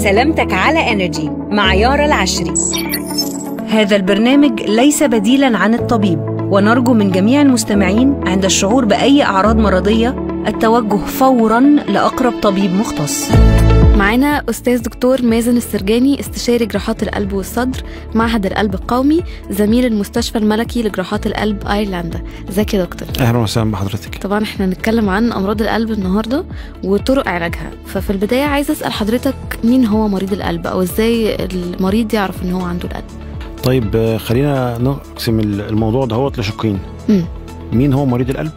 سلامتك على انرجي مع يارا العشري هذا البرنامج ليس بديلا عن الطبيب ونرجو من جميع المستمعين عند الشعور بأي أعراض مرضية التوجه فورا لأقرب طبيب مختص معانا أستاذ دكتور مازن السرجاني استشاري جراحات القلب والصدر معهد القلب القومي زميل المستشفى الملكي لجراحات القلب أيرلندا ازيك يا دكتور اهلا وسهلا بحضرتك طبعا احنا هنتكلم عن أمراض القلب النهاردة وطرق علاجها ففي البداية عايزة أسأل حضرتك مين هو مريض القلب أو ازاي المريض يعرف ان هو عنده القلب طيب آه، خلينا نقسم الموضوع دهوت لشقين مم. مين هو مريض القلب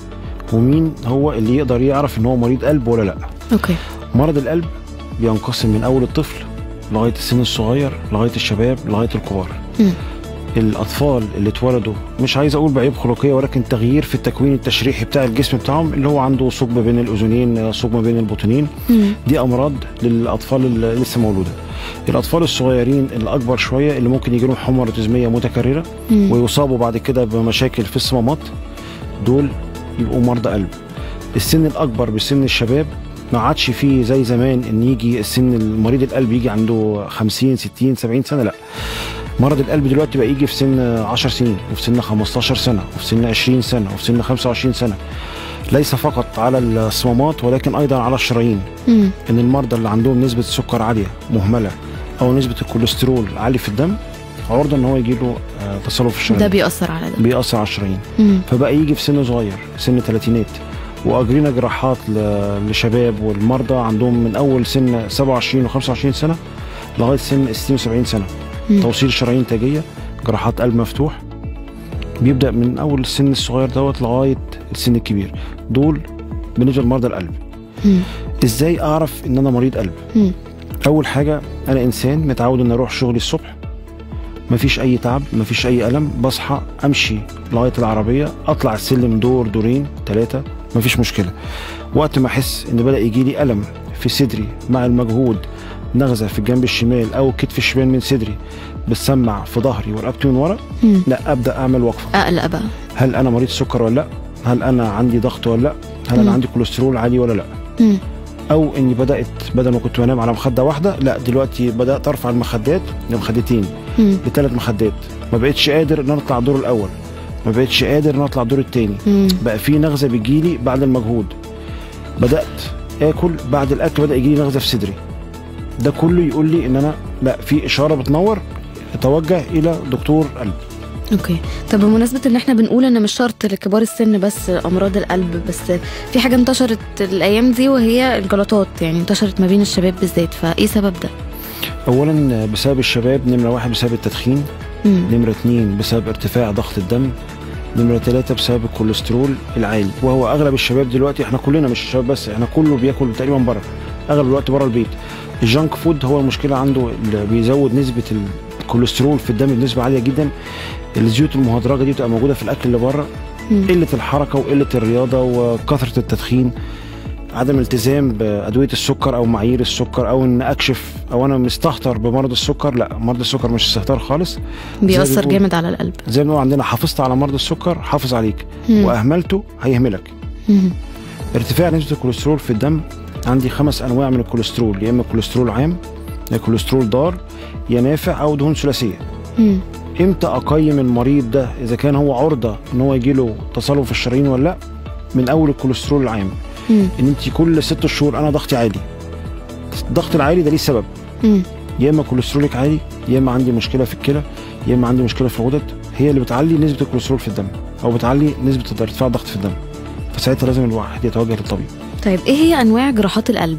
ومين هو اللي يقدر يعرف ان هو مريض قلب ولا لا اوكي مرض القلب بينقسم من اول الطفل لغايه السن الصغير لغايه الشباب لغايه الكبار مم. الاطفال اللي اتولدوا مش عايز اقول بعيوب خلقيه ولكن تغيير في التكوين التشريحي بتاع الجسم بتاعهم اللي هو عنده ثقب بين الاذنين ثقب بين البطنين مم. دي امراض للاطفال اللي لسه مولوده الاطفال الصغيرين اللي اكبر شويه اللي ممكن يجي لهم حمى روتيزميه متكرره مم. ويصابوا بعد كده بمشاكل في الصمامات دول يبقوا مرضى قلب السن الاكبر بسن الشباب ما عادش فيه زي زمان ان يجي السن المريض القلب يجي عنده 50 60 70 سنه لا مرض القلب دلوقتي بقى يجي في سن 10 سنين وفي سن 15 سنه وفي سن 20 سنه وفي سن 25 سنه ليس فقط على الصمامات ولكن ايضا على الشرايين مم. ان المرضى اللي عندهم نسبه السكر عاليه مهمله او نسبه الكوليسترول عالي في الدم عرضه ان هو يجي له آه، تصلب في الشرايين ده بيأثر على ده بيأثر على الشرايين مم. فبقى يجي في سن صغير سن ثلاثينات واجرينا جراحات ل- لشباب والمرضى عندهم من اول سن 27 و25 سنه لغايه سن 60 و70 سنه مم. توصيل شرايين تاجيه جراحات قلب مفتوح بيبدا من اول السن الصغير دوت لغايه السن الكبير دول بالنسبه لمرضى القلب مم. ازاي اعرف ان انا مريض قلب مم. اول حاجه انا انسان متعود ان اروح شغلي الصبح مفيش اي تعب مفيش اي الم بصحى امشي لغايه العربيه اطلع السلم دور دورين ثلاثه مفيش مشكله وقت ما احس ان بدا يجي لي الم في صدري مع المجهود نغزه في الجنب الشمال او الكتف الشمال من صدري بتسمع في ظهري ورقبتي من ورا مم. لا ابدا اعمل وقفه اقلق بقى هل انا مريض سكر ولا لا هل انا عندي ضغط ولا لا هل مم. انا عندي كوليسترول عالي ولا لا مم. او اني بدات بدل ما كنت بنام على مخده واحده لا دلوقتي بدات ارفع المخدات لمخدتين مم. لثلاث مخدات ما بقتش قادر ان أنا اطلع الدور الاول ما بقتش قادر ان أنا اطلع الدور الثاني مم. بقى في نغزه بتجيلي بعد المجهود بدات اكل بعد الاكل بدا يجيلي نغزه في صدري ده كله يقول لي ان انا لا في اشاره بتنور اتوجه الى دكتور قلب اوكي طب بمناسبة ان احنا بنقول ان مش شرط لكبار السن بس امراض القلب بس في حاجة انتشرت الايام دي وهي الجلطات يعني انتشرت ما بين الشباب بالذات فايه سبب ده؟ اولا بسبب الشباب نمره واحد بسبب التدخين مم. نمرة اتنين بسبب ارتفاع ضغط الدم نمرة ثلاثة بسبب الكوليسترول العالي وهو أغلب الشباب دلوقتي احنا كلنا مش الشباب بس احنا كله بياكل تقريبا بره أغلب الوقت بره البيت الجانك فود هو المشكلة عنده اللي بيزود نسبة الكوليسترول في الدم بنسبة عالية جدا الزيوت المهدرجة دي بتبقى موجودة في الأكل اللي بره مم. قلة الحركة وقلة الرياضة وكثرة التدخين عدم التزام بأدوية السكر أو معايير السكر أو إن أكشف أو أنا مستهتر بمرض السكر لا مرض السكر مش استهتار خالص بيأثر بيقول- جامد على القلب زي ما بنقول عندنا حافظت على مرض السكر حافظ عليك مم. واهملته هيهملك مم. ارتفاع نسبه الكوليسترول في الدم عندي خمس انواع من الكوليسترول يا اما كوليسترول عام يا كوليسترول ضار يا نافع او دهون ثلاثيه مم. امتى اقيم المريض ده اذا كان هو عرضه ان هو يجي له تصلب في الشرايين ولا لا من اول الكوليسترول العام مم. ان انت كل ست شهور انا ضغطي عالي الضغط العالي ده ليه سبب مم. يا اما كوليسترولك عالي يا اما عندي مشكله في الكلى يا اما عندي مشكله في الغدد هي اللي بتعلي نسبه الكوليسترول في الدم او بتعلي نسبه ارتفاع الضغط في الدم فساعتها لازم الواحد يتوجه للطبيب طيب ايه هي انواع جراحات القلب؟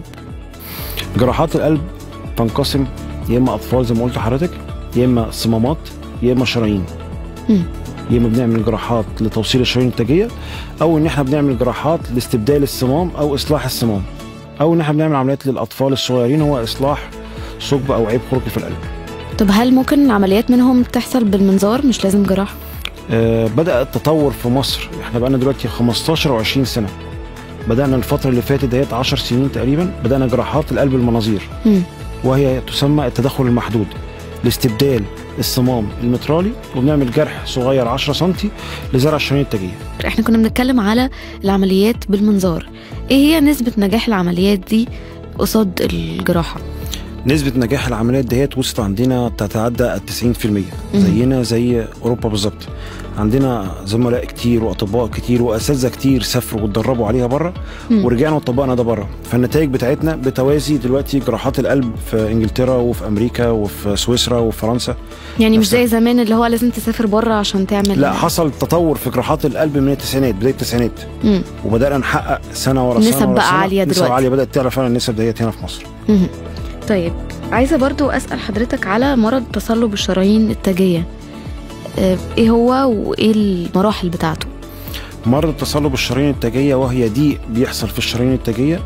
جراحات القلب تنقسم يا اما اطفال زي ما قلت لحضرتك يا اما صمامات يا اما شرايين مم. يا اما بنعمل جراحات لتوصيل الشرايين التاجيه او ان احنا بنعمل جراحات لاستبدال الصمام او اصلاح الصمام او ان احنا بنعمل عمليات للاطفال الصغيرين هو اصلاح ثقب او عيب خلقي في القلب طب هل ممكن عمليات منهم تحصل بالمنظار مش لازم جراحة؟ آه، بدأ التطور في مصر احنا بقالنا دلوقتي 15 و20 سنة بدأنا الفترة اللي فاتت ديت 10 سنين تقريبا بدأنا جراحات القلب المناظير مم. وهي تسمى التدخل المحدود لاستبدال الصمام المترالي وبنعمل جرح صغير 10 سم لزرع الشرايين التاجية احنا كنا بنتكلم على العمليات بالمنظار ايه هي نسبة نجاح العمليات دي قصاد الجراحة؟ نسبة نجاح العمليات ديت وصلت عندنا تتعدى ال 90% زينا زي أوروبا بالظبط عندنا زملاء كتير وأطباء كتير وأساتذة كتير سافروا واتدربوا عليها بره مم. ورجعنا وطبقنا ده بره فالنتائج بتاعتنا بتوازي دلوقتي جراحات القلب في انجلترا وفي امريكا وفي سويسرا وفي فرنسا يعني مش بس- زي زمان اللي هو لازم تسافر بره عشان تعمل لا حصل تطور في جراحات القلب من التسعينات بدايه التسعينات مم. وبدانا نحقق سنه ورا سنه النسب ورا بقى سنة. عالية نسب دلوقتي. عاليه بدات تعلى فعلا النسب ديت هنا في مصر مهم. طيب عايزه برضو اسال حضرتك على مرض تصلب الشرايين التاجيه آه، ايه هو وايه المراحل بتاعته مرض تصلب الشرايين التاجيه وهي ضيق بيحصل في الشرايين التاجيه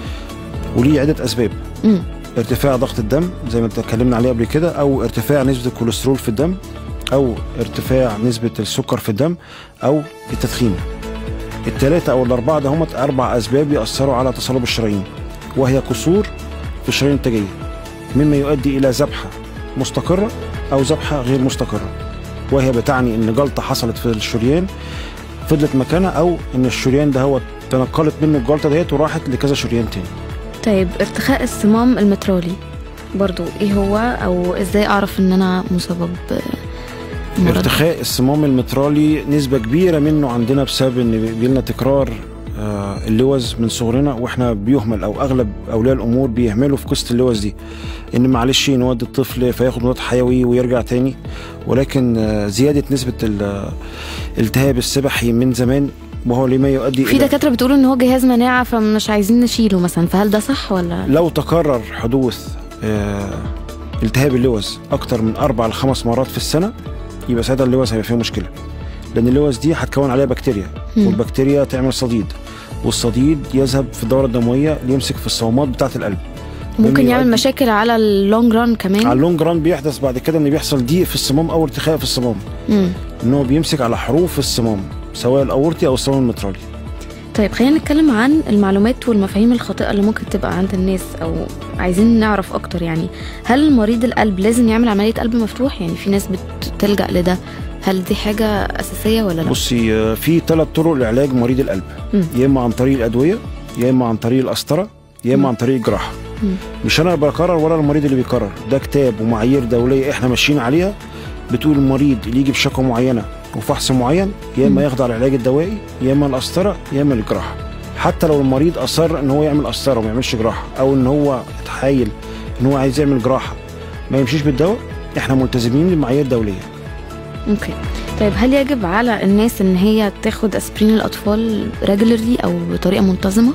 وليه عده اسباب مم. ارتفاع ضغط الدم زي ما اتكلمنا عليه قبل كده او ارتفاع نسبه الكوليسترول في الدم او ارتفاع نسبه السكر في الدم او التدخين الثلاثه او الاربعه ده هم اربع اسباب ياثروا على تصلب الشرايين وهي قصور في الشرايين التاجيه مما يؤدي الى ذبحه مستقره او ذبحه غير مستقره وهي بتعني ان جلطه حصلت في الشريان فضلت مكانها او ان الشريان ده هو تنقلت منه الجلطه ديت وراحت لكذا شريان تاني طيب ارتخاء الصمام المترالي برضو ايه هو او ازاي اعرف ان انا مصابه بمرض ارتخاء الصمام المترالي نسبة كبيرة منه عندنا بسبب ان بيجيلنا تكرار آه، اللوز من صغرنا واحنا بيهمل او اغلب اولياء الامور بيهملوا في قصه اللوز دي ان معلش نودي الطفل فياخد مضاد حيوي ويرجع تاني ولكن آه، زياده نسبه ال- الالتهاب السبحي من زمان وهو لما يؤدي في إلى- دكاتره بتقول ان هو جهاز مناعه فمش عايزين نشيله مثلا فهل ده صح ولا لو تكرر حدوث آه، التهاب اللوز اكتر من اربع لخمس مرات في السنه يبقى ساعتها اللوز هيبقى فيه مشكله لان اللوز دي هتكون عليها بكتيريا مم. والبكتيريا تعمل صديد والصديد يذهب في الدوره الدمويه ليمسك في الصومات بتاعه القلب ممكن مما يعمل يؤدي- مشاكل على اللونج ران كمان على اللونج ران بيحدث بعد كده ان بيحصل ضيق في الصمام او ارتخاء في الصمام مم. ان هو بيمسك على حروف الصمام سواء الاورطي او الصمام المترالي طيب خلينا نتكلم عن المعلومات والمفاهيم الخاطئة اللي ممكن تبقى عند الناس أو عايزين نعرف أكتر يعني هل مريض القلب لازم يعمل عملية قلب مفتوح يعني في ناس بتلجأ لده هل دي حاجة أساسية ولا لا؟ بصي آه، في ثلاث طرق لعلاج مريض القلب مم. يا اما عن طريق الادويه يا اما عن طريق القسطره يا اما مم. عن طريق الجراحه مم. مش انا اللي بقرر ولا المريض اللي بيقرر ده كتاب ومعايير دوليه احنا ماشيين عليها بتقول المريض اللي يجي بشكوى معينه وفحص معين يا اما مم. يخضع للعلاج الدوائي يا اما القسطره يا اما الجراحه حتى لو المريض اصر ان هو يعمل قسطره وما يعملش جراحه او ان هو اتحايل ان هو عايز يعمل جراحه ما يمشيش بالدواء احنا ملتزمين بمعايير دوليه اوكي طيب هل يجب على الناس ان هي تاخد اسبرين الاطفال ريجولرلي او بطريقه منتظمه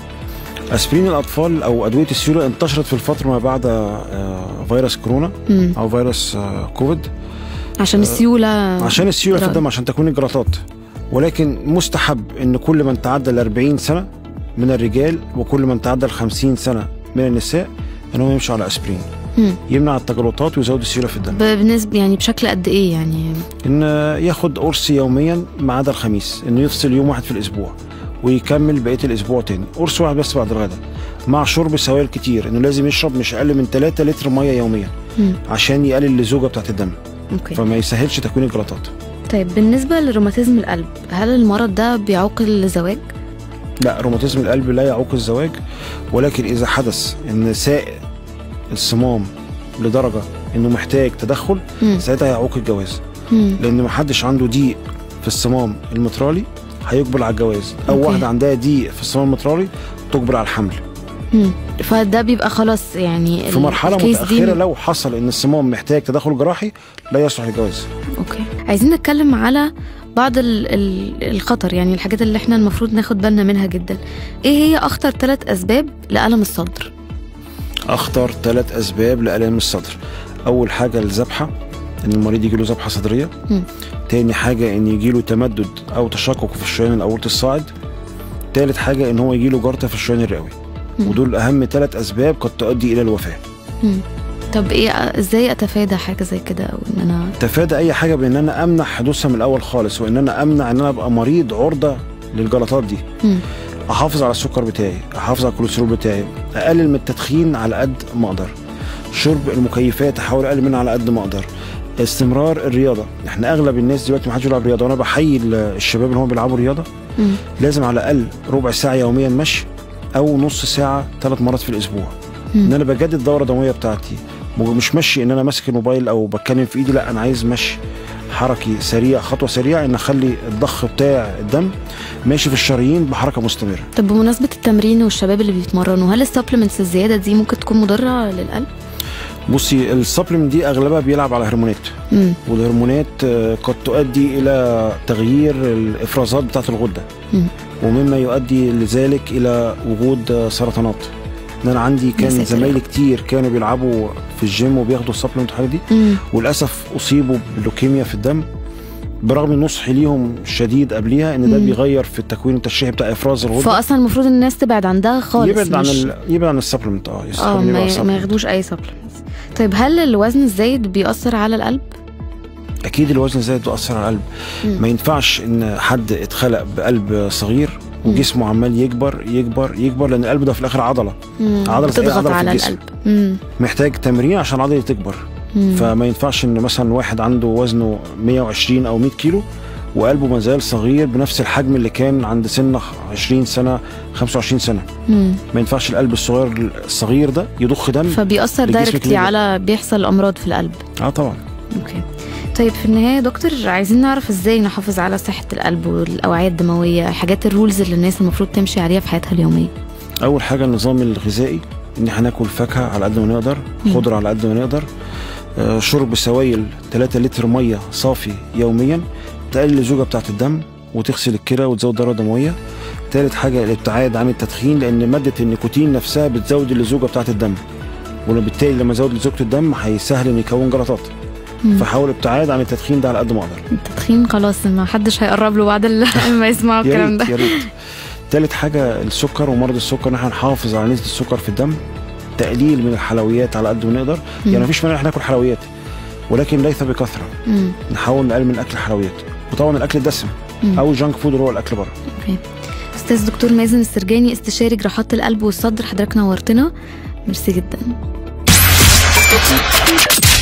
اسبرين الاطفال او ادويه السيوله انتشرت في الفتره ما بعد آه، فيروس كورونا مم. او فيروس آه، كوفيد عشان السيوله عشان السيوله في جراد. الدم عشان تكوين الجلطات ولكن مستحب ان كل من تعدى ال 40 سنه من الرجال وكل من تعدى ال 50 سنه من النساء ان هو يمشي على اسبرين مم. يمنع التجلطات ويزود السيوله في الدم ب- بالنسبه يعني بشكل قد ايه يعني ان ياخد قرص يوميا ما عدا الخميس انه يفصل يوم واحد في الاسبوع ويكمل بقيه الاسبوع تاني قرص واحد بس بعد الغداء مع شرب سوائل كتير انه لازم يشرب مش اقل من 3 لتر ميه يوميا مم. عشان يقلل اللزوجه بتاعت الدم اوكي فما يسهلش تكوين الجلطات طيب بالنسبه لروماتيزم القلب هل المرض ده بيعوقل الزواج لا روماتيزم القلب لا يعوق الزواج ولكن اذا حدث ان سائق الصمام لدرجه انه محتاج تدخل مم. ساعتها هيعوق الجواز مم. لان محدش عنده ضيق في الصمام المترالي هيقبل على الجواز او أوكي. واحده عندها ضيق في الصمام المترالي تجبر على الحمل مم. فده بيبقى خلاص يعني في مرحله الكيس دي- متاخره لو حصل ان الصمام محتاج تدخل جراحي لا يصلح للجواز اوكي عايزين نتكلم على بعض ال ال الخطر يعني الحاجات اللي احنا المفروض ناخد بالنا منها جدا ايه هي اخطر ثلاث اسباب لألم الصدر اخطر ثلاث اسباب لالام الصدر اول حاجه الذبحه ان المريض يجيله ذبحه صدريه مم. تاني حاجه ان يجيله تمدد او تشقق في الشريان الاورطي الصاعد تالت حاجه ان هو يجيله جرثه في الشريان الرئوي مم. ودول اهم ثلاث اسباب قد تؤدي الى الوفاه مم. طب ايه ازاي اتفادى حاجه زي كده او ان انا تفادى اي حاجه بان انا امنع حدوثها من الاول خالص وان انا امنع ان انا ابقى مريض عرضه للجلطات دي مم. احافظ على السكر بتاعي احافظ على الكوليسترول بتاعي اقلل من التدخين على قد ما اقدر شرب المكيفات احاول اقلل منها على قد ما اقدر استمرار الرياضه احنا اغلب الناس دلوقتي ما حدش بيلعب رياضه وانا بحيي ال- الشباب اللي هم بيلعبوا رياضه مم. لازم على الاقل ربع ساعه يوميا مشي او نص ساعه ثلاث مرات في الاسبوع ان مم. انا بجدد الدوره الدمويه بتاعتي م- مش ماشي ان انا ماسك الموبايل او بتكلم في ايدي لا انا عايز مشي حركي سريع خطوه سريعه ان اخلي الضخ بتاع الدم ماشي في الشرايين بحركه مستمره طب بمناسبه التمرين والشباب اللي بيتمرنوا هل السبلمنتس الزياده دي ممكن تكون مضره للقلب بصي السبلمنت دي اغلبها بيلعب على هرمونات امم والهرمونات آه، قد تؤدي الى تغيير الافرازات بتاعه الغده مم. ومما يؤدي لذلك الى وجود آه، سرطانات ان انا عندي يا كان ساتر. زمايلي كتير كانوا بيلعبوا في الجيم وبياخدوا السبلمنت والحاجات دي امم وللاسف اصيبوا بلوكيميا في الدم برغم النصح ليهم شديد قبليها ان ده مم. بيغير في التكوين التشريحي بتاع افراز الغده فاصلا المفروض الناس تبعد عن ده خالص يبعد عن مش... ال... يبعد عن السبلمنت اه اه يستخدم يبقى ما, ما supplement. ياخدوش اي سبلمنتس طيب هل الوزن الزايد بيأثر على القلب؟ اكيد الوزن زايد بيأثر على القلب مم. ما ينفعش ان حد اتخلق بقلب صغير وجسمه عمال يكبر يكبر يكبر لان القلب ده في الاخر عضله مم. عضلة أي بتضغط عضلة في على الجسم. القلب مم. محتاج تمرين عشان العضله تكبر مم. فما ينفعش ان مثلا واحد عنده وزنه 120 او 100 كيلو وقلبه ما زال صغير بنفس الحجم اللي كان عند سن 20 سنه 25 سنه مم. ما ينفعش القلب الصغير الصغير ده يضخ دم فبيأثر لجسم دايركتلي كبير. على بيحصل امراض في القلب اه طبعا اوكي طيب في النهايه يا دكتور عايزين نعرف ازاي نحافظ على صحه القلب والاوعيه الدمويه حاجات الرولز اللي الناس المفروض تمشي عليها في حياتها اليوميه اول حاجه النظام الغذائي ان احنا ناكل فاكهه على قد ما نقدر مم. خضره على قد ما نقدر آه، شرب سوائل 3 لتر ميه صافي يوميا تقلل الزوجه بتاعه الدم وتغسل الكلى وتزود الدوره الدمويه ثالث حاجه الابتعاد عن التدخين لان ماده النيكوتين نفسها بتزود اللزوجه بتاعه الدم وبالتالي لما زود لزوجه الدم هيسهل ان يكون جلطات مم. فحاول ابتعاد عن التدخين ده على قد ما اقدر التدخين خلاص ما حدش هيقرب له بعد ال- ما يسمعوا يا الكلام ريت ده يا ريت ثالث حاجه السكر ومرض السكر ان احنا نحافظ على نسبه السكر في الدم تقليل من الحلويات على قد ما نقدر مم. يعني مفيش مانع احنا ناكل حلويات ولكن ليس بكثره مم. نحاول نقلل من اكل الحلويات وطبعا الاكل الدسم مم. او جانك فود اللي هو الاكل بره اوكي استاذ دكتور مازن السرجاني استشاري جراحات القلب والصدر حضرتك نورتنا ميرسي جدا